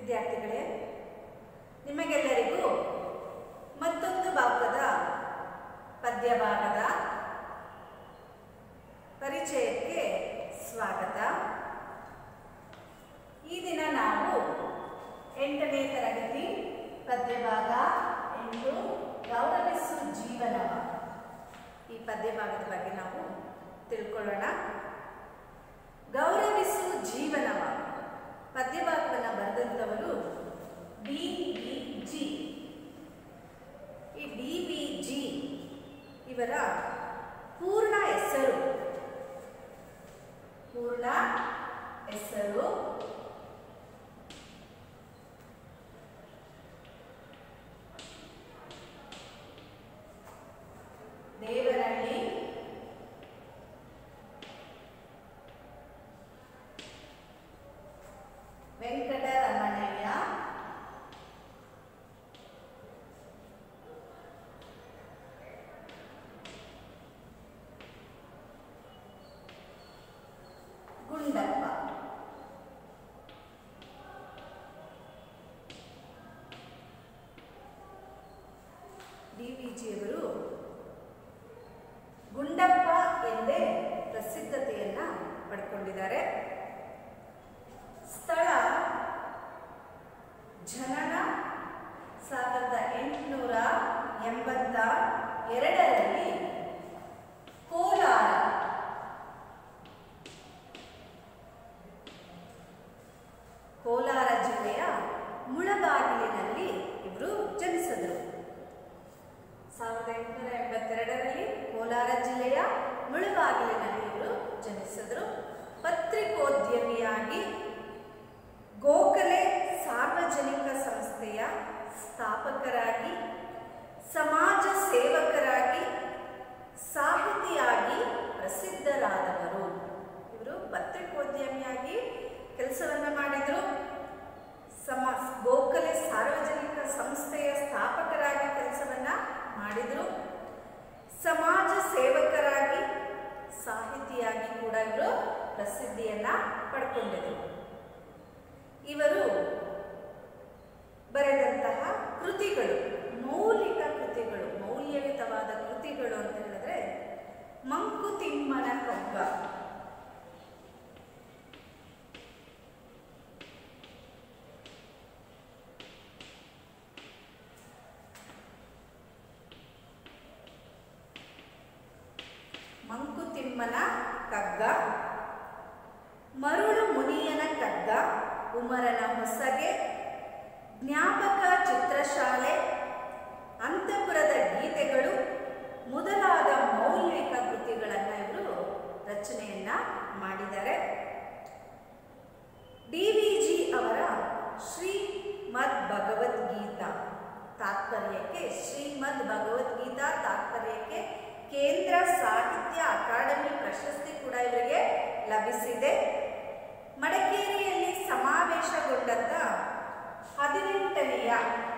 ವಿದ್ಯಾರ್ಥಿಗಳೇ ನಿಮಗೆಲ್ಲರಿಗೂ ಮತ್ತೊಂದು ಭಾಗದ ಪದ್ಯ ಭಾಗದ ಪರಿಚಯಕ್ಕೆ ಸ್ವಾಗತ ಈ ದಿನ ನಾವು ಎಂಟನೇ ತರಗತಿ ಪದ್ಯ ಭಾಗ ಎಂಟು ಗೌರವಿಸು ಜೀವನವ ಈ ಪದ್ಯ ಭಾಗದ ಬಗ್ಗೆ ನಾವು ತಿಳ್ಕೊಳ್ಳೋಣ ಗೌರವಿಸು ಜೀವನವ ಪದ್ಯ ಭಾಗವನ್ನು ಬರೆದಂಥವರು ಡಿ ವಿ ಜಿ ಈ ಡಿ ವಿ ಜಿ ಇವರ ಪೂರ್ಣ ಹೆಸರು ಪೂರ್ಣ ಹೆಸರು ದೇವನಹಳ್ಳಿ ವೆಂಕಟರಮಣಯ್ಯ ಗುಂಡಪ್ಪ ಡಿ ವಿ ಜಿಯವರು ಗುಂಡಪ್ಪ ಎಂದೇ ಪ್ರಸಿದ್ಧತೆಯನ್ನ ಪಡ್ಕೊಂಡಿದ್ದಾರೆ ಸ್ಥಳ ಜನನ ಸಾವಿರದ ಎಂಟುನೂರ ಎಂಬತ್ತ ಎರಡರಲ್ಲಿ ಕೋಲಾರ ಕೋಲಾರ ಜಿಲ್ಲೆಯ ಮುಳಬಾಗಿಲಿನಲ್ಲಿ ಇವರು ಜನಿಸಿದರು ಸಾವಿರದ ಎಂಟುನೂರ ಎಂಬತ್ತೆರಡರಲ್ಲಿ ಕೋಲಾರ ಜಿಲ್ಲೆಯ ಮುಳಬಾಗಿಲಿನಲ್ಲಿ ಇವರು ಜನಿಸಿದರು ಪತ್ರಿಕೋದ್ಯಮಿಯಾಗಿ ಗೋಖಲೆ ಸಾರ್ವಜನಿಕ ಸಂಸ್ಥೆಯ ಸ್ಥಾಪಕರಾಗಿ ಸಮಾಜ ಸೇವಕರಾಗಿ ಸಾಹಿತಿಯಾಗಿ ಪ್ರಸಿದ್ಧರಾದವರು ಇವರು ಪತ್ರಿಕೋದ್ಯಮಿಯಾಗಿ ಕೆಲಸವನ್ನು ಮಾಡಿದರು ಸಮ ಗೋಖಲೆ ಸಾರ್ವಜನಿಕ ಸಂಸ್ಥೆಯ ಸ್ಥಾಪಕರಾಗಿ ಕೆಲಸವನ್ನ ಮಾಡಿದರು ಸಮಾಜ ಸೇವಕರಾಗಿ ಸಾಹಿತಿಯಾಗಿ ಕೂಡ ಇವರು ಪ್ರಸಿದ್ಧಿಯನ್ನ ಪಡ್ಕೊಂಡಿದ್ರು ಇವರು ಬರೆದಂತಹ ಕೃತಿಗಳು ಮೌಲಿಕ ಕೃತಿಗಳು ಮೌಲ್ಯಯುತವಾದ ಕೃತಿಗಳು ಅಂತ ಹೇಳಿದ್ರೆ ಮಂಕುತಿಮ್ಮನ ಕಗ್ಗ ಮಂಕುತಿಮ್ಮನ ಕಗ್ಗ ಮರುಳು ಮುನಿಯನ ಕಗ್ಗ ಉಮರನ ಹೊಸಗೆ ಜ್ಞಾಪಕ ಚಿತ್ರಶಾಲೆ ಅಂತಃಪುರದ ಗೀತೆಗಳು ಮೊದಲಾದ ಮೌಲ್ಯಿಕ ಕೃತಿಗಳನ್ನು ಇವರು ರಚನೆಯನ್ನ ಮಾಡಿದ್ದಾರೆ ಡಿ ವಿ ಜಿ ಅವರ ಶ್ರೀಮದ್ ಭಗವದ್ಗೀತಾ ತಾತ್ಪರ್ಯಕ್ಕೆ ಶ್ರೀಮದ್ ಭಗವದ್ಗೀತಾ ತಾತ್ಪರ್ಯಕ್ಕೆ ಕೇಂದ್ರ ಸಾಹಿತ್ಯ ಅಕಾಡೆಮಿ ಪ್ರಶಸ್ತಿ ಕೂಡ ಇವರಿಗೆ ಲಭಿಸಿದೆ ಮಡಿಕೇರಿಯಲ್ಲಿ ಸಮಾವೇಶಗೊಂಡಂತ ಹದಿನೆಂಟನೆಯ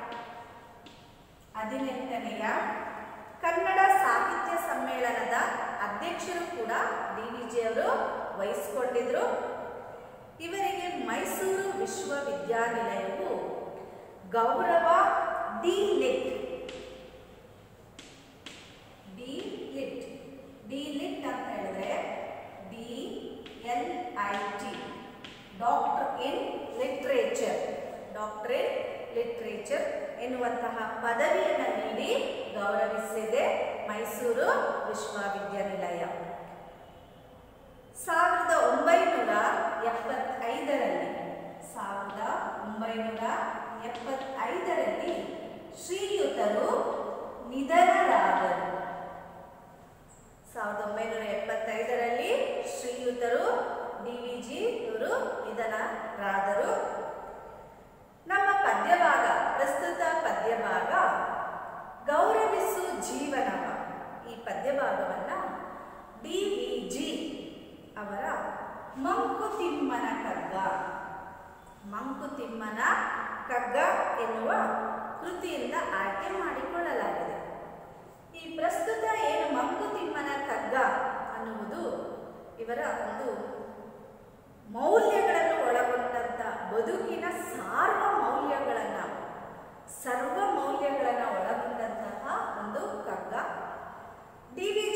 ಹದಿನೆಂಟನೆಯ ಕನ್ನಡ ಸಾಹಿತ್ಯ ಸಮ್ಮೇಳನದ ಅಧ್ಯಕ್ಷರು ಕೂಡ ಡಿ ವಿ ಜಿ ಅವರು ವಹಿಸಿಕೊಂಡಿದ್ರು ಇವರಿಗೆ ಮೈಸೂರು ವಿಶ್ವವಿದ್ಯಾನಿಲಯವು ಗೌರವ D Litt D Litt D Litt ಅಂತ ಹೇಳಿದ್ರೆ D L I T doctor in literature doctor in literature ಎನ್ನುವಂತಹ ಪದವಿಯನ್ನು ನೀಡಿ ಗೌರವಿಸಿದೆ ಮೈಸೂರು ವಿಶ್ವವಿದ್ಯಾನಿಲಯ ಸಾವಿರದ ಒಂಬೈನೂರ ಎಪ್ಪತ್ತೈದರಲ್ಲಿ ಸಾವಿರದ ಒಂಬೈನೂರ ಎಪ್ಪತ್ತೈದರಲ್ಲಿ ಶ್ರೀಯುತರು ನಿಧನರಾದರು ಸಾವಿರದ ಒಂಬೈನೂರ ಎಪ್ಪತ್ತೈದರಲ್ಲಿ ಶ್ರೀಯುತರು ಡಿ ವಿ ಜಿ ಇವರು ನಿಧನರಾದರು ನಮ್ಮ ಪದ್ಯಭಾಗ ಪ್ರಸ್ತುತ ಪದ್ಯಭಾಗ ಗೌರವಿಸು ಜೀವನವ ಈ ಪದ್ಯಭಾಗವನ್ನ ಡಿ ವಿ ಜಿ ಅವರ ಮಂಕುತಿಮ್ಮನ ಕಗ್ಗ ಮಂಕುತಿಮ್ಮನ ಕಗ್ಗ ಎನ್ನುವ ಕೃತಿಯಿಂದ ಆಯ್ಕೆ ಮಾಡಿಕೊಳ್ಳಲಾಗಿದೆ ಈ ಪ್ರಸ್ತುತ ಏನು ಮಂಕುತಿಮ್ಮನ ಕಗ್ಗ ಅನ್ನುವುದು ಇವರ ಒಂದು ಮೌಲ್ಯಗಳನ್ನು ಒಳಗೊಂಡಂತ ಬದುಕಿನ ಸಾರ್ವಮೌಲಿಕ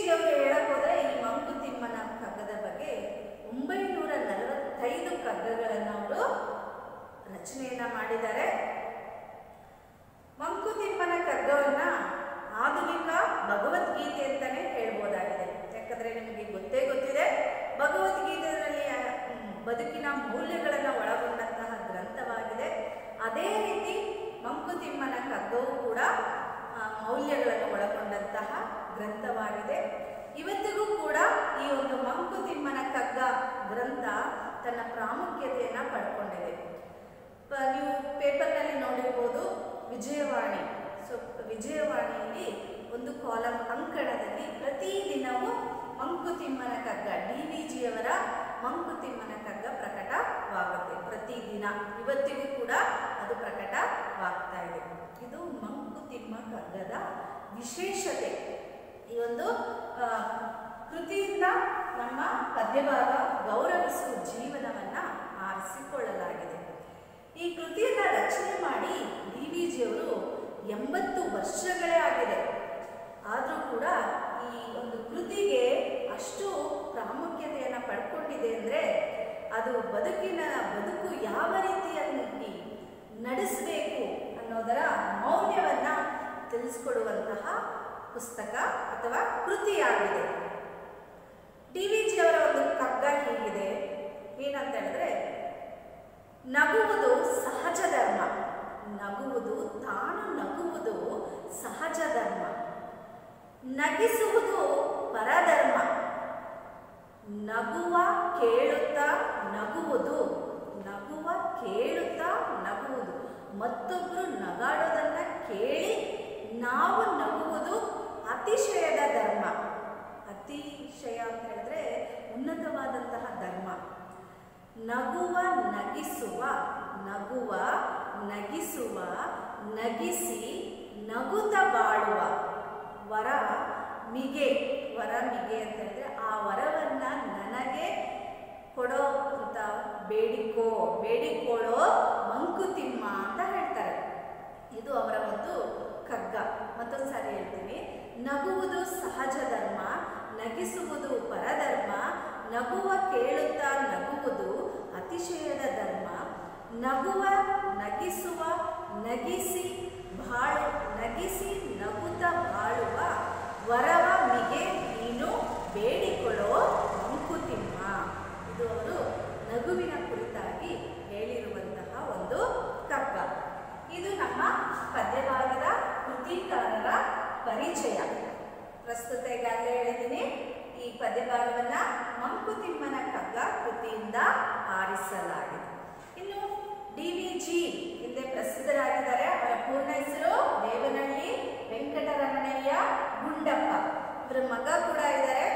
ಅವರು ಹೇಳಕ್ ಹೋದ್ರೆ ಈ ಮಂಕುತಿಮ್ಮನ ಕಗ್ಗದ ಬಗ್ಗೆ ಒಂಬೈನೂರ ನಲವತ್ತೈದು ಕಗ್ಗಗಳನ್ನು ಅವರು ರಚನೆಯನ್ನ ಮಾಡಿದ್ದಾರೆ ಮಂಕುತಿಮ್ಮನ ಕಗ್ಗವನ್ನ ಆಧುನಿಕ ಭಗವದ್ಗೀತೆ ಅಂತಾನೆ ಹೇಳ್ಬೋದಾಗಿದೆ ಯಾಕಂದ್ರೆ ನಿಮಗೆ ಗೊತ್ತೇ ಗೊತ್ತಿದೆ ಭಗವದ್ಗೀತೆಯಲ್ಲಿ ಆ, ಹ್ಮ್, ಬದುಕಿನ ಮೌಲ್ಯಗಳನ್ನು ಒಳಗೊಂಡಂತಹ ಗ್ರಂಥವಾಗಿದೆ ಅದೇ ರೀತಿ ಮಂಕುತಿಮ್ಮನ ಕಗ್ಗವು ಕೂಡ ಆ, ಮೌಲ್ಯಗಳನ್ನು ಒಳಗೊಂಡಂತಹ ಗ್ರಂಥವಾಗಿದೆ ಇವತ್ತಿಗೂ ಕೂಡ ಈ ಒಂದು ಮಂಕುತಿಮ್ಮನ ಕಗ್ಗ ಗ್ರಂಥ ತನ್ನ ಪ್ರಾಮುಖ್ಯತೆಯನ್ನು ಪಡ್ಕೊಂಡಿದೆ ಪ- ನೀವು ಪೇಪರ್ನಲ್ಲಿ ನೋಡಿರ್ಬೋದು ವಿಜಯವಾಣಿ ಸೊ ವಿಜಯವಾಣಿಯಲ್ಲಿ ಒಂದು ಕಾಲಂ ಅಂಕಣದಲ್ಲಿ ಪ್ರತಿದಿನವೂ ಮಂಕುತಿಮ್ಮನ ಕಗ್ಗ ಡಿ ವಿ ಜಿಯವರ ಮಂಕುತಿಮ್ಮನ ಕಗ್ಗ ಪ್ರಕಟವಾಗುತ್ತೆ ಪ್ರತಿದಿನ ಇವತ್ತಿಗೂ ಕೂಡ ಅದು ಪ್ರಕಟವಾಗ್ತಾ ಇದೆ ಇದು ಮಂಕುತಿಮ್ಮ ಕಗ್ಗದ ವಿಶೇಷತೆ ಈ ಒಂದು ಆ, ಕೃತಿಯಿಂದ ನಮ್ಮ ಪದ್ಯಭಾಗ ಗೌರವಿಸುವ ಜೀವನವನ್ನ ಆರಿಸಿಕೊಳ್ಳಲಾಗಿದೆ ಈ ಕೃತಿಯನ್ನ ರಚನೆ ಮಾಡಿ ಡಿ ವಿ ಜಿಯವರು ಎಂಬತ್ತು ವರ್ಷಗಳೇ ಆಗಿದೆ ಆದರೂ ಕೂಡ ಈ ಒಂದು ಕೃತಿಗೆ ಅಷ್ಟು ಪ್ರಾಮುಖ್ಯತೆಯನ್ನು ಪಡ್ಕೊಂಡಿದೆ ಅಂದರೆ ಅದು ಬದುಕಿನ ಬದುಕು ಯಾವ ರೀತಿಯಲ್ಲಿ ನಡೆಸಬೇಕು ಅನ್ನೋದರ ಮೌಲ್ಯವನ್ನು ತಿಳಿಸ್ಕೊಡುವಂತಹ ಪುಸ್ತಕ ಅಥವಾ ಕೃತಿಯಾಗಿದೆ ಡಿ ವಿ ಜಿಯವರ ಒಂದು ಕಗ್ಗ ಹೀಗಿದೆ ಏನಂತ ಹೇಳಿದ್ರೆ ನಗುವುದು ಸಹಜ ಧರ್ಮ ನಗುವುದು ತಾನು ನಗುವುದು ಸಹಜ ಧರ್ಮ ನಗಿಸುವುದು ಪರಧರ್ಮ ನಗುವ ಕೇಳುತ್ತಾ ನಗುವುದು ನಗುವ ಕೇಳುತ್ತಾ ನಗುವುದು ಮತ್ತೊಬ್ಬರು ನಗಾಡೋದನ್ನ ಕೇಳಿ ನಾವು ನಗುವುದು ಅತಿಶಯದ ಧರ್ಮ ಅತಿಶಯ ಅಂತ ಹೇಳಿದ್ರೆ ಉನ್ನತವಾದಂತಹ ಧರ್ಮ ನಗುವ ನಗಿಸುವ ನಗುವ ನಗಿಸುವ ನಗಿಸಿ ನಗುತ್ತ ಬಾಳುವ ವರ ಮಿಗೆ ವರ ಮಿಗೆ ಅಂತ ಹೇಳಿದ್ರೆ ಆ ವರವನ್ನ ನನಗೆ ಕೊಡೋ ಅಂತ ಬೇಡಿಕೋ ಬೇಡಿಕೊಳ್ಳೋ ಮಂಕುತಿಮ್ಮ ಅಂತ ಹೇಳ್ತಾರೆ ಇದು ಅವರ ಒಂದು ಕಗ್ಗ ಮತ್ತೊಂದು ಸಾರಿ ಹೇಳ್ತೀನಿ ನಗುವುದು ಸಹಜ ಧರ್ಮ ನಗಿಸುವುದು ಪರಧರ್ಮ ನಗುವ ಕೇಳುತ್ತಾ ನಗುವುದು ಅತಿಶಯದ ಧರ್ಮ ನಗುವ ನಗಿಸುವ ನಗಿಸಿ ಬಾಳು ನಗಿಸಿ ನಗುತ್ತ ಬಾಳುವ ವರವ ಮಿಗೆ ನೀನು ಬೇಡಿಕೊಳ್ಳೋ ಮಂಕುತಿಮ್ಮ ಇದು ಅವರು ನಗುವಿನ ಕುರಿತಾಗಿ ಹೇಳಿರುವಂತಹ ಒಂದು ಕಗ್ಗ ಇದು ನಮ್ಮ ಪದ್ಯಭಾಗದ ಕೃತಿಕಾರರ ಪರಿಚಯ ಪ್ರಸ್ತುತ ಈಗಾಗಲೇ ಹೇಳಿದ್ದೀನಿ ಈ ಪದ್ಯಭಾಗವನ್ನ ಮಂಕುತಿಮ್ಮನ ಕಗ್ಗ ಕೃತಿಯಿಂದ ಆರಿಸಲಾಗಿದೆ ಇನ್ನು ಡಿ ವಿ ಜಿ ಹಿಂದೆ ಪ್ರಸಿದ್ಧರಾಗಿದ್ದಾರೆ ಅವರ ಪೂರ್ಣ ಹೆಸರು ದೇವನಹಳ್ಳಿ ವೆಂಕಟರಮಣಯ್ಯ ಗುಂಡಪ್ಪ ಇವರ ಮಗ ಕೂಡ ಇದ್ದಾರೆ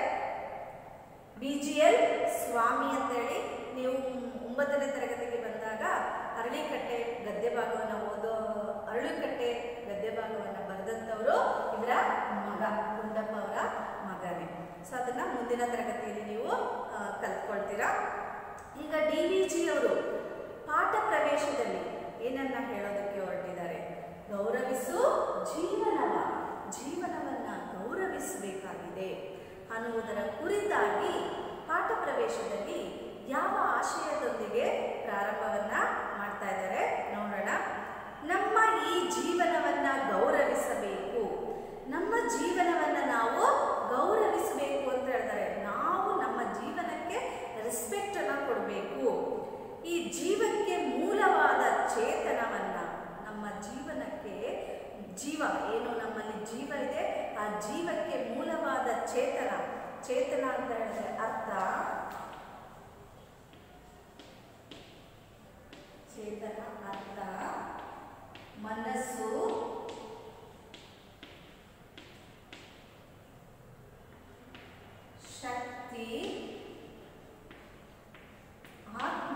ಬಿ ಜಿ ಎಲ್ ಸ್ವಾಮಿ ಅಂತೇಳಿ ನೀವು ಒಂಬತ್ತನೇ ತರಗತಿಗೆ ಬಂದಾಗ ಅರಳಿಕಟ್ಟೆ ಗದ್ಯ ಭಾಗವನ್ನು ಓದೋ ಅರಳುಕಟ್ಟೆ ಗದ್ಯ ಭಾಗವನ್ನು ಬರೆದಂಥವರು ಇವರ ಮಗ ಗುಂಡಪ್ಪ ಅವರ ಮಗನೇ ಸೊ ಅದನ್ನು ಮುಂದಿನ ತರಗತಿಯಲ್ಲಿ ನೀವು ಆ, ಕಲ್ತ್ಕೊಳ್ತೀರಾ ಈಗ ಡಿ ವಿ ಜಿ ಅವರು ಪಾಠ ಪ್ರವೇಶದಲ್ಲಿ ಏನನ್ನ ಹೇಳೋದಕ್ಕೆ ಹೊರಟಿದ್ದಾರೆ ಗೌರವಿಸು ಜೀವನವ ಜೀವನವನ್ನ ಗೌರವಿಸಬೇಕಾಗಿದೆ ಅನ್ನುವುದರ ಕುರಿತಾಗಿ ಪಾಠ ಪ್ರವೇಶದಲ್ಲಿ ಯಾವ ಆಶಯದೊಂದಿಗೆ ಪ್ರಾರಂಭವನ್ನ ಮಾಡ್ತಾ ಇದ್ದಾರೆ ನೋಡೋಣ ನಮ್ಮ ಈ ಜೀವನವನ್ನ ಗೌರವಿಸಬೇಕು ನಮ್ಮ ಜೀವನವನ್ನ ನಾವು ಗೌರವಿಸಬೇಕು ಅಂತ ಹೇಳ್ತಾರೆ ನಾವು ನಮ್ಮ ಜೀವನಕ್ಕೆ ರೆಸ್ಪೆಕ್ಟ್ ಅನ್ನ ಕೊಡಬೇಕು ಈ ಜೀವಕ್ಕೆ ಮೂಲವಾದ ಚೇತನವನ್ನ ನಮ್ಮ ಜೀವನಕ್ಕೆ ಜೀವ ಏನು ನಮ್ಮಲ್ಲಿ ಜೀವ ಇದೆ ಆ ಜೀವಕ್ಕೆ ಮೂಲವಾದ ಚೇತನ ಚೇತನ ಅಂತ ಹೇಳಿದ್ರೆ ಅರ್ಥ ಚೇತನ ಅರ್ಥ ಮನಸ್ಸು ಶಕ್ತಿ ಆತ್ಮ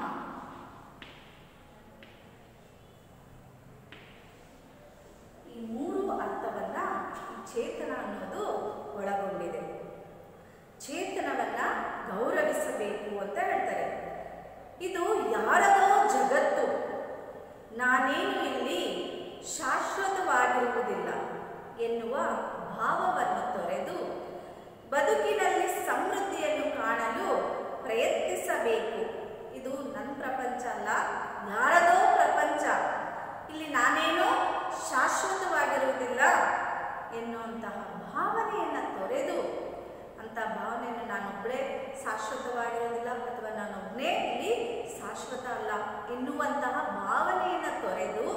ಈ ಮೂರು ಅರ್ಥವನ್ನ ಈ ಚೇತನ ಅನ್ನೋದು ಒಳಗೊಂಡಿದೆ ಚೇತನವನ್ನ ಗೌರವಿಸಬೇಕು ಅಂತ ಹೇಳ್ತಾರೆ ಇದು ಯಾರದೋ ಜಗತ್ತು ನಾನೇನು ಇಲ್ಲಿ ಶಾಶ್ವತವಾದ ಬದುಕಿನಲ್ಲಿ ಸಮೃದ್ಧಿಯನ್ನು ಕಾಣಲು ಪ್ರಯತ್ನಿಸಬೇಕು ಇದು ನನ್ನ ಪ್ರಪಂಚ ಅಲ್ಲ ಯಾರದೋ ಪ್ರಪಂಚ ಇಲ್ಲಿ ನಾನೇನೋ ಶಾಶ್ವತವಾಗಿರುವುದಿಲ್ಲ ಎನ್ನುವಂತಹ ಭಾವನೆಯನ್ನು ತೊರೆದು ಅಂತ ಭಾವನೆಯನ್ನು ನಾನೊಬ್ಬಳೇ ಶಾಶ್ವತವಾಗಿರೋದಿಲ್ಲ ಅಥವಾ ನಾನೊಬ್ಬನೇ ಇಲ್ಲಿ ಶಾಶ್ವತ ಅಲ್ಲ ಎನ್ನುವಂತಹ ಭಾವನೆಯನ್ನು ತೊರೆದು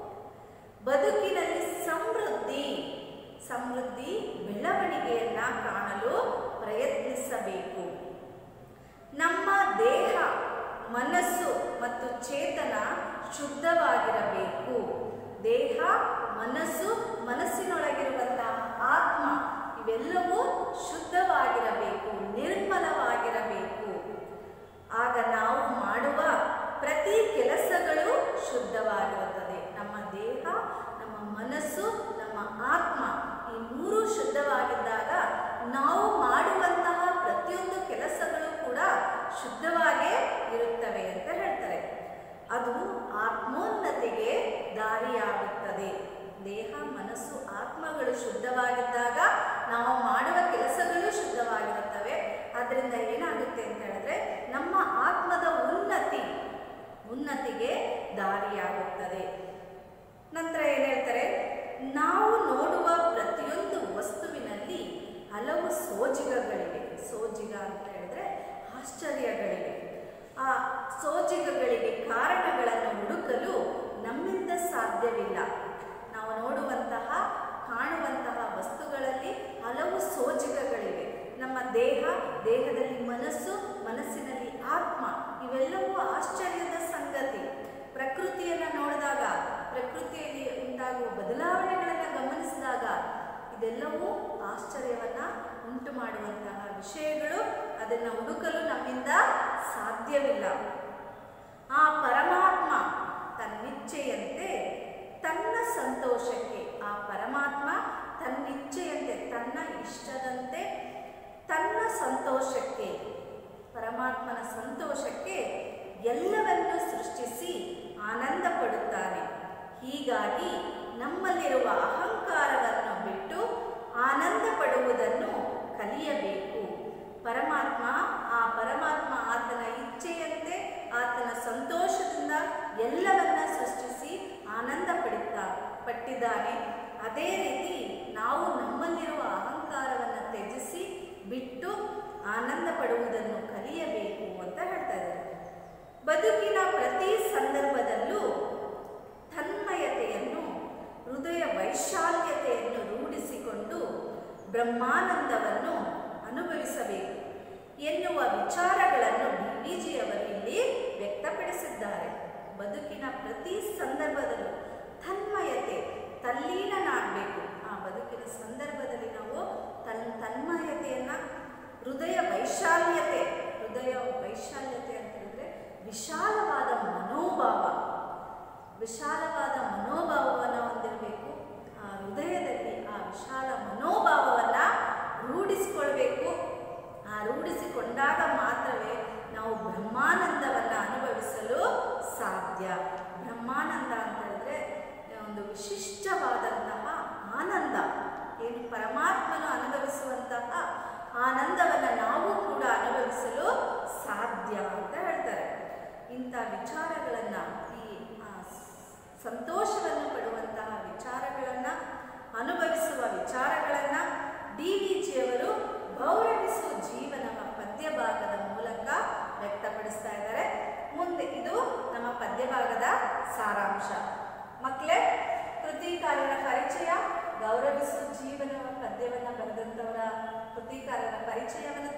ಬದುಕಿನಲ್ಲಿ ಸಮೃದ್ಧಿ ಸಮೃದ್ಧಿ ಬೆಳವಣಿಗೆಯನ್ನ ಕಾಣಲು ಪ್ರಯತ್ನಿಸಬೇಕು ನಮ್ಮ ದೇಹ ಮನಸ್ಸು ಮತ್ತು ಚೇತನ ಶುದ್ಧವಾಗಿರಬೇಕು ದೇಹ ಮನಸ್ಸು ಮನಸ್ಸಿನೊಳಗಿರುವಂತಹ ಆತ್ಮ ಇವೆಲ್ಲವೂ ಶುದ್ಧವಾಗಿರಬೇಕು ನಿರ್ಮಲವಾಗಿರಬೇಕು ಆಗ ನಾವು ಮಾಡುವ ಪ್ರತಿ ಕೆಲಸಗಳು ಶುದ್ಧವಾಗಿರುತ್ತದೆ ನಮ್ಮ ದೇಹ ನಮ್ಮ ಮನಸ್ಸು ನಮ್ಮ ಆತ್ಮ ಈ ಮೂರು ಶುದ್ಧವಾಗಿದ್ದಾಗ ನಾವು ಮಾಡುವಂತಹ ಪ್ರತಿಯೊಂದು ಕೆಲಸಗಳು ಕೂಡ ಶುದ್ಧವಾಗೇ ಇರುತ್ತವೆ ಅಂತ ಹೇಳ್ತಾರೆ ಅದು ಆತ್ಮೋನ್ನತಿಗೆ ದಾರಿಯಾಗುತ್ತದೆ ದೇಹ ಮನಸ್ಸು ಆತ್ಮಗಳು ಶುದ್ಧವಾಗಿದ್ದಾಗ ನಾವು ಮಾಡುವ ಕೆಲಸಗಳು ಶುದ್ಧವಾಗಿರುತ್ತವೆ ಅದರಿಂದ ಏನಾಗುತ್ತೆ ಅಂತ ಹೇಳಿದ್ರೆ ನಮ್ಮ ಆತ್ಮದ ಉನ್ನತಿ ಉನ್ನತಿಗೆ ದಾರಿಯಾಗುತ್ತದೆ ನಂತರ ಏನು ಹೇಳ್ತಾರೆ ನಾವು ನೋಡುವ ಪ್ರತಿಯೊಂದು ವಸ್ತುವಿನಲ್ಲಿ ಹಲವು ಸೋಜಿಗಗಳಿವೆ ಸೋಜಿಗ ಅಂತ ಹೇಳಿದ್ರೆ ಆಶ್ಚರ್ಯಗಳಿವೆ ಆ ಸೋಜಿಗಗಳಿಗೆ ಕಾರಣಗಳನ್ನು ಹುಡುಕಲು ನಮ್ಮಿಂದ ಸಾಧ್ಯವಿಲ್ಲ ನಾವು ನೋಡುವಂತಹ ಕಾಣುವಂತಹ ವಸ್ತುಗಳಲ್ಲಿ ಹಲವು ಸೋಜಿಗಗಳಿವೆ ನಮ್ಮ ದೇಹ ದೇಹದಲ್ಲಿ ಮನಸ್ಸು ಮನಸ್ಸಿನಲ್ಲಿ ಆತ್ಮ ಇವೆಲ್ಲವೂ ಆಶ್ಚರ್ಯದ ಸಂಗತಿ ಪ್ರಕೃತಿಯನ್ನು ನೋಡಿದಾಗ ಪ್ರಕೃತಿಯಲ್ಲಿ ಉಂಟಾಗುವ ಬದಲಾವಣೆಗಳನ್ನು ಗಮನಿಸಿದಾಗ ಇದೆಲ್ಲವೂ ಆಶ್ಚರ್ಯವನ್ನ ಉಂಟು ಮಾಡುವಂತಹ ವಿಷಯಗಳು ಅದನ್ನು ಹುಡುಕಲು ನಮ್ಮಿಂದ ಸಾಧ್ಯವಿಲ್ಲ ಆ ಪರಮಾತ್ಮ ತನ್ನಿಚ್ಛೆಯಂತೆ ತನ್ನ ಸಂತೋಷಕ್ಕೆ ಆ ಪರಮಾತ್ಮ ತನ್ನಿಚ್ಛೆಯಂತೆ ತನ್ನ ಇಷ್ಟದಂತೆ ತನ್ನ ಸಂತೋಷಕ್ಕೆ ಪರಮಾತ್ಮನ ಸಂತೋಷಕ್ಕೆ ಎಲ್ಲವನ್ನೂ ಸೃಷ್ಟಿಸಿ ಆನಂದ ಪಡುತ್ತಾನೆ ಹೀಗಾಗಿ ನಮ್ಮಲ್ಲಿರುವ ಅಹಂಕಾರವನ್ನು ಬಿಟ್ಟು ಆನಂದ ಪಡುವುದನ್ನು ಕಲಿಯಬೇಕು ಪರಮಾತ್ಮ ಆ ಪರಮಾತ್ಮ ಆತನ ಇಚ್ಛೆಯಂತೆ ಆತನ ಸಂತೋಷದಿಂದ ಎಲ್ಲವನ್ನ ಸೃಷ್ಟಿಸಿ ಆನಂದ ಪಡುತ್ತಾ ಪಟ್ಟಿದ್ದಾನೆ ಅದೇ ರೀತಿ ನಾವು ನಮ್ಮಲ್ಲಿರುವ ಅಹಂಕಾರವನ್ನು ತ್ಯಜಿಸಿ ಬಿಟ್ಟು ಆನಂದ ಪಡುವುದನ್ನು ಕಲಿಯಬೇಕು ಅಂತ ಹೇಳ್ತಾ ಇದ್ದಾರೆ ಬದುಕಿನ ಪ್ರತಿ ಸಂದರ್ಭದಲ್ಲೂ ತನ್ಮಯತೆಯನ್ನು ಹೃದಯ ವೈಶಾಲ್ಯತೆಯನ್ನು ರೂಢಿಸಿಕೊಂಡು ಬ್ರಹ್ಮಾನಂದವನ್ನು ಅನುಭವಿಸಬೇಕು ಎನ್ನುವ ವಿಚಾರಗಳನ್ನು ಡಿ ಜಿಯವರು ಇಲ್ಲಿ ವ್ಯಕ್ತಪಡಿಸಿದ್ದಾರೆ ಬದುಕಿನ ಪ್ರತಿ ಸಂದರ್ಭದಲ್ಲೂ ತನ್ಮಯತೆ ತಲ್ಲೀನನಾಗಬೇಕು ಆ ಬದುಕಿನ ಸಂದರ್ಭದಲ್ಲಿ ನಾವು ತನ್ ತನ್ಮಯತೆಯನ್ನು ಹೃದಯ ವೈಶಾಲ್ಯತೆ ಹೃದಯ ವೈಶಾಲ್ಯತೆ ಅಂತ ಹೇಳಿದ್ರೆ ವಿಶಾಲವಾದ ಮನೋಭಾವ ವಿಶಾಲವಾದ ಮನೋಭಾವವನ್ನು ಹೊಂದಿರಬೇಕು ಆ ಹೃದಯದಲ್ಲಿ ಆ ವಿಶಾಲ ಮನೋಭಾವವನ್ನು ರೂಢಿಸಿಕೊಳ್ಬೇಕು ಆ ರೂಢಿಸಿಕೊಂಡಾಗ ಮಾತ್ರವೇ ನಾವು ಬ್ರಹ್ಮಾನಂದವನ್ನು ಅನುಭವಿಸಲು ಸಾಧ್ಯ ಬ್ರಹ್ಮಾನಂದ ಅಂತ ಹೇಳಿದ್ರೆ ಒಂದು ವಿಶಿಷ್ಟವಾದಂತಹ ಆನಂದ ಏನು ಪರಮಾತ್ಮನು ಅನುಭವಿಸುವಂತಹ ಆನಂದವನ್ನು ನಾವು ಕೂಡ ಅನುಭವಿಸಲು ಸಾಧ್ಯ ಅಂತ ಹೇಳ್ತಾರೆ ಇಂಥ ವಿಚಾರಗಳನ್ನು ಈ ಆ, ಸಂತೋಷವನ್ನು ಪಡುವಂತಹ ವಿಚಾರಗಳನ್ನು ಅನುಭವಿಸುವ ವಿಚಾರಗಳನ್ನು ಡಿ ವಿ ಜಿಯವರು ಗೌರವಿಸುವ ಜೀವನವ ಪದ್ಯ ಭಾಗದ ಮೂಲಕ ವ್ಯಕ್ತಪಡಿಸ್ತಾ ಇದ್ದಾರೆ ಮುಂದೆ ಇದು ನಮ್ಮ ಪದ್ಯ ಭಾಗದ ಸಾರಾಂಶ ಮಕ್ಕಳೇ ಕೃತಿಕಾರರ ಪರಿಚಯ ಗೌರವಿಸುವ ಜೀವನವ ಪದ್ಯವನ್ನು ಬರೆದಂಥವರ ಕೃತಿಕಾರರ ಪರಿಚಯವನ್ನು